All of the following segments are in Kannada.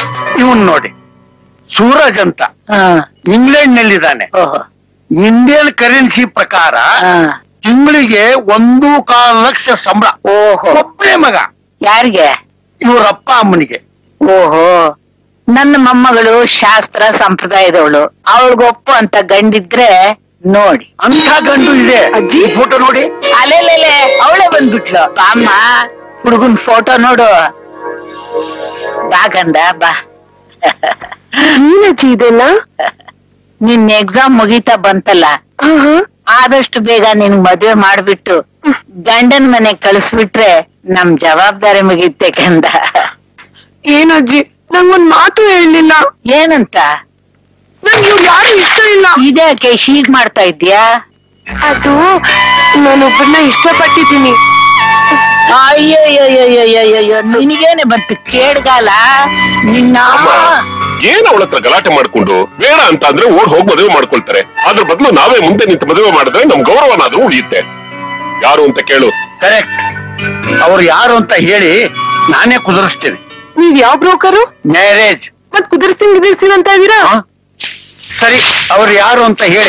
ಇವನ್ ನೋಡಿ ಸೂರಜ್ ಅಂತ ಹಾ ಇಂಗ್ಲೆಂಡ್ ನಲ್ಲಿದ್ದಾನೆ ಓಹೋ ಇಂಡಿಯನ್ ಕರೆನ್ಸಿ ಪ್ರಕಾರ ಹಾ ತಿಂಗಳಿಗೆ ಒಂದು ಕಾಲು ಲಕ್ಷ ಸಂಬಳ ಓಹೋ ಒಬ್ಬನೇ ಮಗ ಯಾರಿಗೆ ಇವ್ರಪ್ಪ ಅಮ್ಮನಿಗೆ ಓಹೋ ನನ್ನ ಮೊಮ್ಮಗಳು ಶಾಸ್ತ್ರ ಸಂಪ್ರದಾಯದವಳು ಅವಳಿಗೊಪ್ಪು ಅಂತ ಗಂಡಿದ್ರೆ ನೋಡಿ ಅಂತ ಗಂಡು ಇದೆ ಅಜ್ಜಿ. ಈ ಫೋಟೋ ನೋಡಿ ಅಲೆಲೆಲೆ ಅವಳೇ ಬಂದ್ಬಿಟ್ಲು ಬಾಮ್ಮ ಹುಡುಗನ್ ಫೋಟೋ ನೋಡು ಬಾ ಗಂಧ ಬಾ ನೀನಜ್ಜಿ ಇದೆಲ್ಲ ನಿನ್ ಎಕ್ಸಾಮ್ ಮುಗೀತಾ ಬಂತಲ್ಲ ಆದಷ್ಟು ಬೇಗ ನಿನ್ ಮದ್ವೆ ಮಾಡ್ಬಿಟ್ಟು ಗಂಡನ್ ಮನೆ ಕಳಿಸ್ಬಿಟ್ರೆ ನಮ್ ಜವಾಬ್ದಾರಿ ಮುಗೀತೆ ಕಂದ ಏನಜ್ಜಿ ನಂಗೊಂದ್ ಮಾತು ಹೇಳಲಿಲ್ಲ ಏನಂತ ನನ್ಗೆ ಇವ್ರು ಯಾರು ಇಷ್ಟ ಇಲ್ಲ ಇದ್ಯಾಕೆ ಹೀಗ್ ಮಾಡ್ತಾ ಇದ್ಯಾ ಅದು ನಾನೊಬ್ಬರನ್ನ ಇಷ್ಟಪಟ್ಟಿದ್ದೀನಿ ಅಯ್ಯಯ್ಯಯ್ಯಯ್ಯಯ್ಯಯ್ಯೋ ನಿನಗೇನೆ ಬಂತು ಕೇಡ್ಗಾಲ ನಿನ್ನ ಏನ್ ಅವಳ ಹತ್ರ ಗಲಾಟೆ ಮಾಡ್ಕೊಂಡು ಬೇಡ ಅಂತ ಅಂದ್ರೆ ಓಡ್ ಹೋಗಿ ಮದುವೆ ಮಾಡ್ಕೊಳ್ತಾರೆ ಅದ್ರ ಬದಲು ನಾವೇ ಮುಂದೆ ನಿಂತು ಮದುವೆ ಮಾಡಿದ್ರೆ ನಮ್ ಗೌರವನಾದ್ರೂ ಉಳಿಯುತ್ತೆ ಯಾರು ಅಂತ ಕೇಳು ಕರೆಕ್ಟ್ ಅವ್ರು ಯಾರು ಅಂತ ಹೇಳಿ ನಾನೇ ಕುದುರಿಸ್ತೀನಿ ನೀವ್ ಯಾವ ಬ್ರೋಕರು ಮ್ಯಾರೇಜ್ ಮತ್ ಕುದಿರ್ಸಿನ್ ಗಿದಿರ್ಸಿನ್ ಅಂತ ಇದೀರಾ ಸರಿ ಅವ್ರು ಯಾರು ಅಂತ ಹೇಳಿ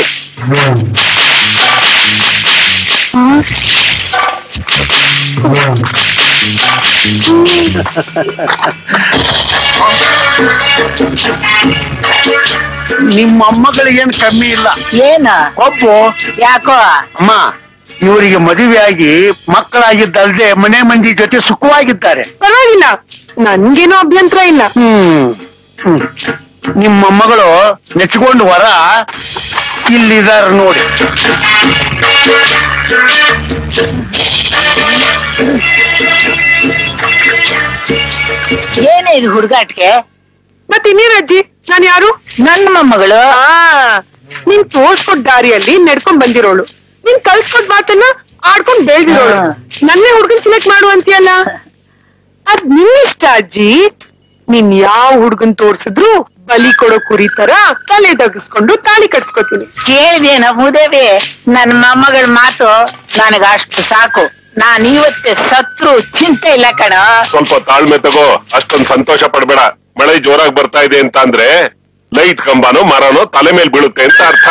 ನಿಮ್ಮ ಮೊಮ್ಮಗಳಿಗೇನ್ ಕಮ್ಮಿ ಇಲ್ಲ ಏನ ಒಬ್ಬು ಯಾಕೋ ಅಮ್ಮ ಇವರಿಗೆ ಮದುವೆಯಾಗಿ ಮಕ್ಕಳಾಗಿದ್ದಲ್ದೆ ಮನೆ ಮಂದಿ ಜೊತೆ ಸುಖವಾಗಿದ್ದಾರೆ ಪರವಾಗಿಲ್ಲ ನನ್ಗೇನೋ ಅಭ್ಯಂತರ ಇಲ್ಲ ಹ್ಮ್ ಹ್ಮ್. ನಿಮ್ಮ ಮೊಮ್ಮಗಳು ನೆಚ್ಕೊಂಡು ವರ ಇಲ್ಲಿದಾರ ನೋಡಿ ಏನೇ ಇದು ಹುಡುಗಾಟ್ಗೆ ಮತ್ ಇನ್ನೇನ್ ಅಜ್ಜಿ ನಾನ್ ಯಾರು ನನ್ನ ಮೊಮ್ಮಗಳು ಆ ನೀನ್ ತೋರ್ಸ್ಕೊಟ್ ದಾರಿಯಲ್ಲಿ ನಡ್ಕೊಂಡ್ ಬಂದಿರೋಳು ನೀನ್ ಕಲ್ಸ್ಕೊಟ್ ಮಾತನ್ನ ಆಡ್ಕೊಂಡ್ ಬೆಳ್ದಿರೋಳು ಹಾ. ನನ್ನೇ ಹುಡ್ಗನ್ ಸೆಲೆಕ್ಟ್ ಮಾಡು ಅಂತೀಯಲ್ಲ ಅದ್ ನಿನ್ನಿಷ್ಟ ಅಜ್ಜಿ ನೀನ್ ಯಾವ ಹುಡ್ಗನ್ ತೋರ್ಸಿದ್ರು ಬಲಿ ಕೊಡೋ ಕುರಿ ತರ ತಲೆ ತಗ್ಸ್ಕೊಂಡು ತಾಳಿ ಕಟ್ಸ್ಕೊತೀನಿ ಕೇಳಿದೇನ ಭೂದೇವಿ ನನ್ನ ಮೊಮ್ಮಗಳ ಮಾತು ನನಗ ಅಷ್ಟು ಸಾಕು ನಾನ್ ಇವತ್ತೇ ಸತ್ರು ಚಿಂತೆ ಇಲ್ಲ ಕಣ ಸ್ವಲ್ಪ ತಾಳ್ಮೆ ತಗೋ ಅಷ್ಟೊಂದ್ ಸಂತೋಷ ಪಡ್ಬೇಡ ಮಳೆ ಜೋರಾಗಿ ಬರ್ತಾ ಇದೆ ಅಂತ ಅಂದ್ರೆ ಲೈಟ್ ಕಂಬನೋ ಮರನೋ ತಲೆ ಮೇಲೆ ಬೀಳುತ್ತೆ ಅಂತ ಅರ್ಥ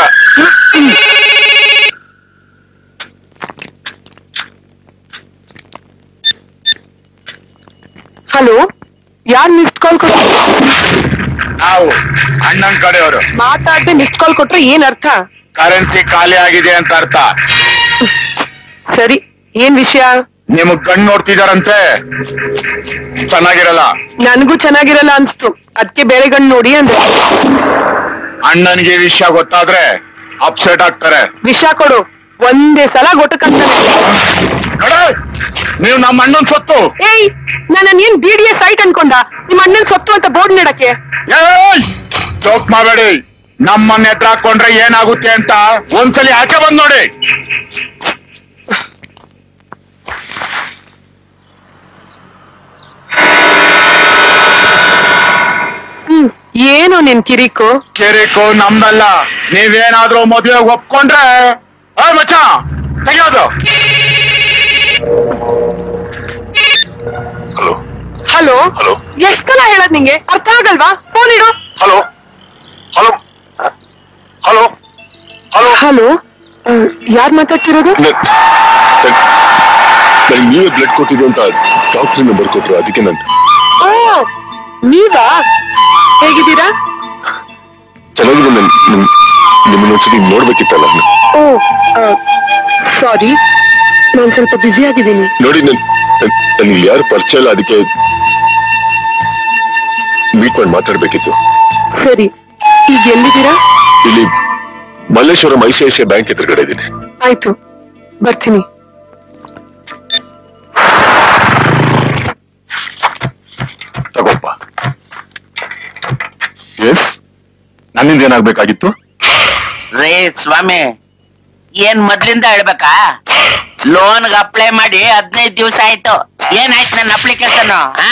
ಹಲೋ ಯಾರ್ ಮಿಸ್ಡ್ ಕಾಲ್ ಕೊಟ್ಟ ನಾವು ಅಣ್ಣನ್ ಕಡೆಯವರು ಮಾತಾಡ್ದೆ ಮಿಸ್ಡ್ ಕಾಲ್ ಕೊಟ್ರೆ ಏನ್ ಅರ್ಥ ಕರೆನ್ಸಿ ಖಾಲಿ ಆಗಿದೆ ಅಂತ ಅರ್ಥ ಸರಿ ಏನ್ ವಿಷಯ ನಿಮಗ್ ಕಣ್ಣು ನೋಡ್ತಿದಾರಂತೆ ಚೆನ್ನಾಗಿರಲ್ಲ ನನ್ಗೂ ಚೆನ್ನಾಗಿರಲ್ಲ ಅನ್ಸ್ತು ಅದಕ್ಕೆ ಬೇರೆ ಗಂಡ್ ನೋಡಿ ಅಂದ್ರೆ ಅಣ್ಣನಿಗೆ ವಿಷಯ ಗೊತ್ತಾದ್ರೆ ಅಪ್ಸೆಟ್ ಆಗ್ತಾರೆ ವಿಷ ಕೊಡು ಒಂದೇ ಸಲ ಗೊಟ್ಟಕ್ಕಂತಾನೆ ನೋಡು, ನೀವು ನಮ್ಮ ಅಣ್ಣನ್ ಸೊತ್ತು ಏಯ್ ನನ್ನ ಏನ್ ಬಿ ಡಿ ಎ ಸೈಟ್ ಅನ್ಕೊಂಡ ನಿಮ್ಮ ಅಣ್ಣನ್ ಸೊತ್ತು ಅಂತ ಬೋರ್ಡ್ ನೀಡಕ್ಕೆ ಜೋಕ್ ಮಾಡಬೇಡಿ ನಮ್ಮನ್ನ ಎದುರು ಹಾಕೊಂಡ್ರೆ ಏನಾಗುತ್ತೆ ಅಂತ ಒಂದ್ಸಲಿ ಆಚೆ ಬಂದ್ ನೋಡಿ ಹ್ಮ್ ಏನು ನಿನ್ ಕಿರಿಕು ಕಿರಿಕು ನಮ್ದಲ್ಲ ನೀವೇನಾದ್ರೂ ಮದುವೆ ಒಪ್ಕೊಂಡ್ರೆ ಆ ಮಚ್ಚ ತೆಗಿಯೋದು ಹಲೋ ಹಲೋ ಹಲೋ. ಎಷ್ಟ್ ಸಲ ಹೇಳದ್ ನಿಂಗೆ ಅರ್ಥ ಆಗಲ್ವಾ ಫೋನ್ ಇಡು hello hello hello hello hello ಯಾರ್ ಮಾತಾಡ್ತಿರೋದು ನನಗೆ ನೀವೇ ಬ್ಲಡ್ ಕೊಟ್ಟಿದ್ದು ಅಂತ ಡಾಕ್ಟರ್ ನಂಬರ್ ಕೊಟ್ರು ಅದಕ್ಕೆ ನಾನು ಓ ನೀವಾ ಹೇಗಿದ್ದೀರಾ ಚೆನ್ನಾಗಿದೆ ನನ್ ನಿಮ್- ನಿಮ್ಮನ್ನ ಒಂದ್ಸತಿ ನೋಡ್ಬೇಕಿತ್ತಲ್ಲ ಓ ಸಾರಿ ನಾನ್ ಸ್ವಲ್ಪ ಬ್ಯುಸಿ ಆಗಿದ್ದೀನಿ ನೋಡಿ ನನ್ ನನ್ಗೆ ಯಾರು ಪರಿಚಯ ಇಲ್ಲ ಅದಕ್ಕೆ ಮೀಟ್ ಮಾಡಿ ಮಾತಾಡ್ಬೇಕಿತ್ತು ಸರಿ ಈಗ ಎಲ್ಲಿದ್ದೀರಾ ಇಲ್ಲಿ Malleshwaram I C I C I bank ಎದುರುಗಡೆ ಇದ್ದೀನಿ ಆಯ್ತು ಬರ್ತೀನಿ ತಗೋಪ್ಪ ಎಸ್ ನನ್ನಿಂದ ಏನಾಗ್ಬೇಕಾಗಿತ್ತು ರೇ ಸ್ವಾಮಿ ಏನ್ ಮೊದ್ಲಿಂದ ಹೇಳ್ಬೇಕಾ ಲೋನ್ಗ್ ಅಪ್ಲೈ ಮಾಡಿ ಹದಿನೈದು ದಿವಸ ಆಯ್ತು ಏನಾಯ್ತು ನನ್ನ ಅಪ್ಲಿಕೇಶನ್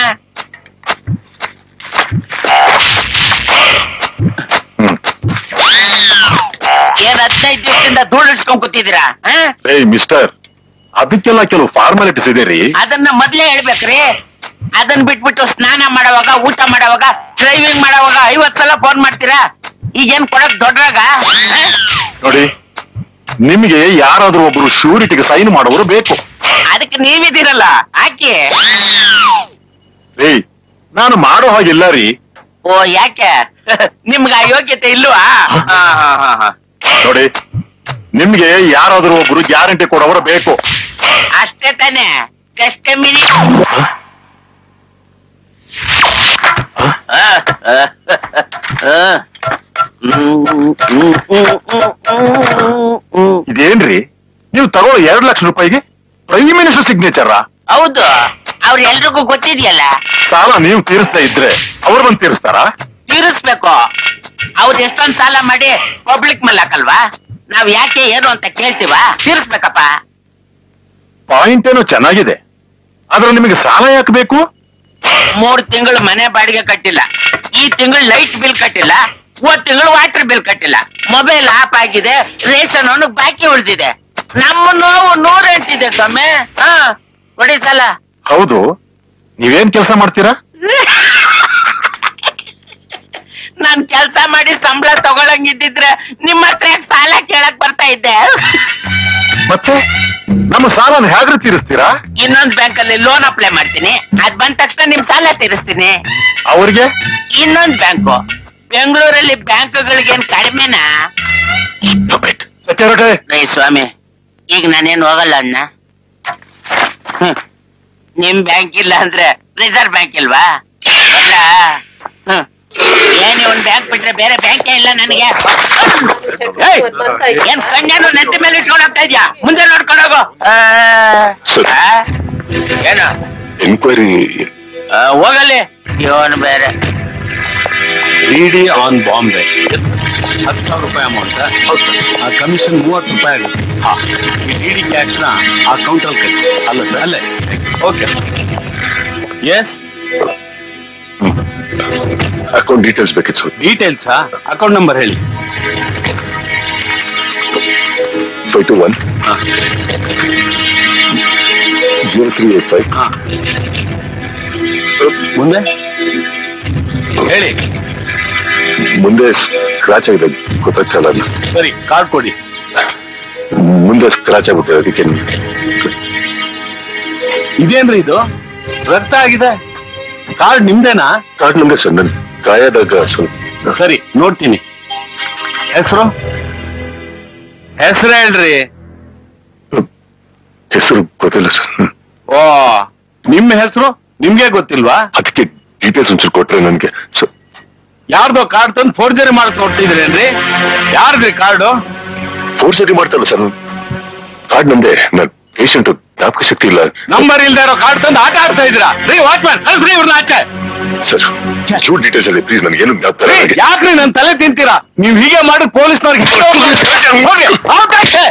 ಏನ್ ಹದಿನೈದು ದಿವಸದಿಂದ ಧೂಳು ಇಡ್ಸ್ಕೊಂಡ್ ಕೂತಿದ್ದೀರಾ ಆ? ಏಯ್ ಮಿಸ್ಟರ್ ಅದಕ್ಕೆಲ್ಲ ಕೆಲವು ಫಾರ್ಮಾಲಿಟೀಸ್ ಇದೆ ರೀ ಅದನ್ನ ಮೊದ್ಲೇ ಹೇಳ್ಬೇಕ್ರಿ ಅದನ್ ಬಿಟ್ಬಿಟ್ಟು ಸ್ನಾನ ಮಾಡುವಾಗ ಊಟ ಮಾಡುವಾಗ ಡ್ರೈವಿಂಗ್ ಮಾಡುವಾಗ ಐವತ್ ಸಲ ಫೋನ್ ಮಾಡ್ತೀರಾ ಈಗೇನ್ ಕೊಡಕ್ ದೊಡ್ಡರಾಗ ನೋಡಿ ನಿಮಗೆ ಯಾರಾದ್ರೂ ಒಬ್ರು ಶ್ಯೂರಿಟಿಗೆ ಸೈನ್ ಮಾಡೋರು ಬೇಕು ಅದಕ್ಕೆ ನೀವಿದ್ದೀರಲ್ಲ ಹಾಕಿ ರೀ ನಾನು ಮಾಡೋ ಹಾಗಿಲ್ಲ ರೀ ಓ ಯಾಕೆ ನಿಮ್ಗ ಆ ಯೋಗ್ಯತೆ ಇಲ್ವಾ ಹಾ, ಹಾ, ಹಾ, ಹಾ. ನೋಡಿ ನಿಮ್ಗೆ ಯಾರಾದ್ರೂ ಒಬ್ರು ಗ್ಯಾರಂಟಿ ಕೊಡೋರು ಬೇಕು ಅಷ್ಟೇ ತಾನೆ ಜಸ್ಟ್ ಮಿನಿ ಇದೇನ್ರಿ ನೀವು ತಗೊಳ್ಳೋ ಎರಡ್ ಲಕ್ಷ ರೂಪಾಯಿಗೆ ಪ್ರೈಮ್ ಮಿನಿಸ್ಟರ್ ಸಿಗ್ನೇಚರ್ ಹೌದು ಅವ್ರ ಎಲ್ರಿಗೂ ಗೊತ್ತಿದೆಯಲ್ಲ ಸಾಲ ನೀವು ತೀರಿಸ್ತಾ ಇದ್ರೆ ಅವ್ರು ಬಂದು ತೀರಿಸ್ತಾರಾ ತೀರಿಸ್ಬೇಕು ಅವ್ರು ಎಷ್ಟೊಂದ್ ಸಾಲ ಮಾಡಿ ಪಬ್ಲಿಕ್ ಮೇಲೆ ಹಾಕಲ್ವಾ ನಾವ್ ಯಾಕೆ ಏನು ಅಂತ ಕೇಳ್ತೀವ ತೀರಿಸ್ಬೇಕಪ್ಪ ಪಾಯಿಂಟ್ ಏನೋ ಚೆನ್ನಾಗಿದೆ ಆದ್ರೆ ನಿಮಗೆ ಸಾಲ ಯಾಕೆ ಬೇಕು ಮೂರ್ ತಿಂಗಳು ಮನೆ ಬಾಡಿಗೆ ಕಟ್ಟಿಲ್ಲ ಈ ತಿಂಗಳು ಲೈಟ್ ಬಿಲ್ ಕಟ್ಟಿಲ್ಲ ಹೋದ್ ತಿಂಗಳು ವಾಟರ್ ಬಿಲ್ ಕಟ್ಟಿಲ್ಲ ಮೊಬೈಲ್ ಆಫ್ ಆಗಿದೆ ರೇಷನ್ ಅವನಿಗೆ ಬಾಕಿ ಉಳಿದಿದೆ ನಮ್ಮ ನೋವು ನೂರೆಂಟಿದೆ ಸ್ವಾಮಿ ಹಾ ಕೊಡಿ ಸಾಲ ಹೌದು ನೀವೇನ್ ಕೆಲಸ ಮಾಡ್ತೀರಾ ನಾನ್ ಕೆಲ್ಸ ಮಾಡಿ ಸಂಬಳ ತಗೊಳಂಗಿದ್ದಿದ್ರೆ ನಿಮ್ಮ ಹತ್ರ ಯಾಕ್ ಸಾಲ ಕೇಳಕ್ ಬರ್ತಾ ಇದ್ದೆ ಮತ್ತೆ ನಮ್ಮ ಸಾಲನ ಹೇಗ್ರಿ ತೀರಿಸ್ತೀರಾ ಇನ್ನೊಂದ್ ಬ್ಯಾಂಕ್ ಅಲ್ಲಿ ಲೋನ್ ಅಪ್ಲೈ ಮಾಡ್ತೀನಿ ಅದ್ ಬಂದ ತಕ್ಷಣ ನಿಮ್ ಸಾಲ ತೀರಿಸ್ತೀನಿ ಅವ್ರಿಗೆ ಇನ್ನೊಂದ್ ಬ್ಯಾಂಕು ಬೆಂಗಳೂರಲ್ಲಿ ಬ್ಯಾಂಕ್ಗಳಿಗೇನ್ ಕಡಿಮೆನಾ ಸೆಕ್ಯೂರಿಟಿ ರೇ ಸ್ವಾಮಿ ಈಗ ನಾನೇನ್ ಹೋಗಲ್ಲ ಅಣ್ಣ ಹ್ಮ್. ನಿಮ್ ಬ್ಯಾಂಕ್ ಇಲ್ಲ ಅಂದ್ರೆ ರಿಸರ್ವ್ ಬ್ಯಾಂಕ್ ಇಲ್ವಾ ಇಲ್ಲ ಹ್ಮ್. ಏನ್ ಒಂದ್ ಬ್ಯಾಂಕ್ ಬಿಟ್ರೆ ಬೇರೆ ಬ್ಯಾಂಕೇ ಇಲ್ಲ ನನಗೆ ಏಯ್! ಏನ್ ಕಣ್ಣೇನು ನೆತ್ತಿ ಮೇಲೆ ಇಟ್ಕೊಂಡು ಹೋಗ್ತಾ ಇದ್ಯಾ ಮುಂದೆ ನೋಡ್ಕೊಂಡು ಹೋಗು ಆ, ಸರ್. ಆ? ಏನು ಎನ್ಕ್ವೈರಿ ಆ, ಹೋಗಲ್ಲಿ ಇವನು ಬೇರೆ ಡಿ ಆನ್ ಬಾಂಬೆ ಹತ್ತು ಸಾವಿರ ರೂಪಾಯಿ ಅಮೌಂಟ್ ಆ ಕಮಿಷನ್ ಮೂವತ್ತು ರೂಪಾಯಿ ಆಗುತ್ತೆ ಹಾ ಈ ಡಿ ಡಿ ಕ್ಯಾಶ್ನ ಆ ಕೌಂಟರ್ ಕಟ್ಟಿ ಅಲ್ಲ ಸರ್ ಅಲ್ಲೇ ಓಕೆ ಎಸ್ ಅಕೌಂಟ್ ಡೀಟೇಲ್ಸ್ ಬೇಕಿತ್ತು ಸರ್ ಡೀಟೇಲ್ಸಾ ಅಕೌಂಟ್ ನಂಬರ್ ಹೇಳಿ ಫೈವ್ ಟು ಒನ್ ಹಾ ಜೀರೋ ತ್ರೀ ಏಟ್ ಫೈವ್ ಹಾ ಮುಂದೆ ಹೇಳಿ ಮುಂದೆ ಸ್ಕ್ರಾಚ್ ಆಗಿದೆ ಗೊತ್ತಾಗ್ತಲ್ಲ ಅದು. ಸರಿ ಕಾರ್ಡ್ ಕೊಡಿ ಮುಂದೆ ಸ್ಕ್ರಾಚ್ ಆಗುತ್ತೆ ಅದಕ್ಕೆ ಇದೇನ್ರಿ ಇದು ರಕ್ತ ಆಗಿದೆ ಕಾರ್ಡ್ ನಿಮ್ದೇನಾ ಕಾರ್ಡ್ ನಂಬರ್ ಸರ್ ನನ್ ಗಾಯದಾಗ ಸ್ವಲ್ಪ ಸರಿ ನೋಡ್ತೀನಿ ಹೆಸರು ಹೆಸರು ಹೇಳ್ರಿ ಹೆಸರು ಗೊತ್ತಿಲ್ಲ ಸರ್ ಹ್ಮ್. ಓ ನಿಮ್ಮ ಹೆಸರು ನಿಮ್ಗೆ ಗೊತ್ತಿಲ್ವಾ ಅದಕ್ಕೆ ಡೀಟೇಲ್ಸ್ ಒಂಚೂರು ಕೊಟ್ರೆ ನನ್ಗೆ ಸೊ ಯಾರ್ದೋ ಕಾರ್ಡ್ ತಂದು ಫೋರ್ಜರಿ ಮಾಡಕ್ ನೋಡ್ತಿದ್ರೇನ್ರಿ ಯಾರ್ದ್ರಿ ಕಾರ್ಡು ಫೋರ್ ಸರಿ ಮಾಡ್ತಾರಲ್ಲ ಸರ್ ಕಾರ್ಡ್ ನಮ್ದೆ ನನ್ ಪೇಷಂಟ್ ಜ್ಞಾಪಕ ಶಕ್ತಿ ಇಲ್ಲ ನಂಬರ್ ಇಲ್ದೇ ಇರೋ ಕಾರ್ಡ್ ತಂದು ಆಟ ಆಡ್ತಾ ಇದ್ದೀರಾ ರೀ ವಾಚ್ಮ್ಯಾನ್ ಕಳ್ಸ್ರಿ ಇವ್ರನ್ನ ಆಚೆ ಸರ್ ಚೂರ್ ಡೀಟೇಲ್ಸ್ ಅಲ್ಲಿ ಪ್ಲೀಸ್ ನನ್ಗೇನು ಜ್ಞಾಪಕ ಇಲ್ಲ ರೀ, ನನಗೆ. ಯಾಕ್ರಿ ನನ್ ತಲೆ ತಿಂತೀರಾ ನೀವ್ ಹೀಗೆ ಮಾಡಿ ಪೊಲೀಸ್ನವ್ರಿಗೆ ಹೋಗಿ out ಆಚೆ.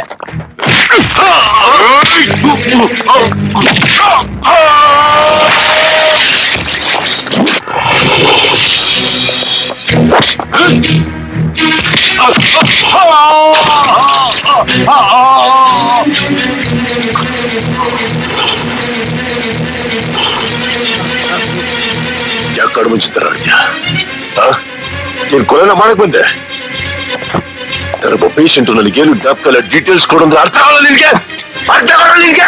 ಯಾಕೆ ಕಾರ್ಡ್ ಮುಂಚಿತರ ಆಡ್ತೀಯ ನೀನ್ ಕೊಲೆನ ಮಾಡಕ್ ಬಂದೆ ನಾನೊಬ್ಬ ಪೇಷಂಟ್ ನನಗೇನು ಜ್ಞಾಪಕ ಇಲ್ಲ ಡೀಟೇಲ್ಸ್ ಕೊಡು ಅಂದ್ರೆ ಅರ್ಥ ಆಗಲ್ಲ ನಿನ್ಗೆ ಅರ್ಥ ಆಗಲ್ಲ ನಿನ್ಗೆ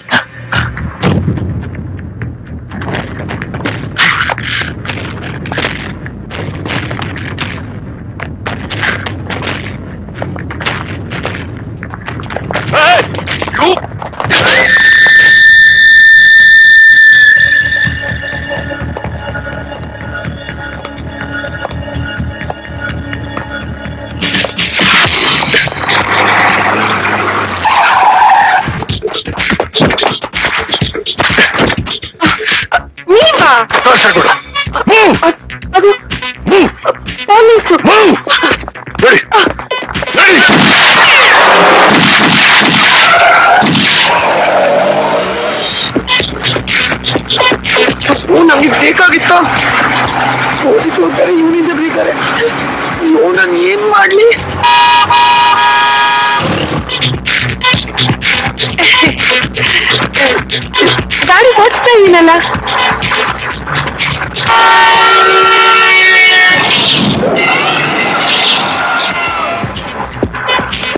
ನೀವಾ ಸರ್ ಕೊಡು Move! ಅದು Move! Police Move! ನಡಿ ನಡಿ ಓ ನಮ್ಗೆ ಬೇಕಾಗಿತ್ತ ಪೊಲೀಸ್ ಹೋಗ್ತಾರೆ ಇವನಿಂದ ಬೇಕಾರೆ ಅಯ್ಯೋ ನಾನು ಏನ್ ಮಾಡ್ಲಿ ಗಾಡಿ ಓಡಿಸ್ತಾ ಇದೀನಲ್ಲ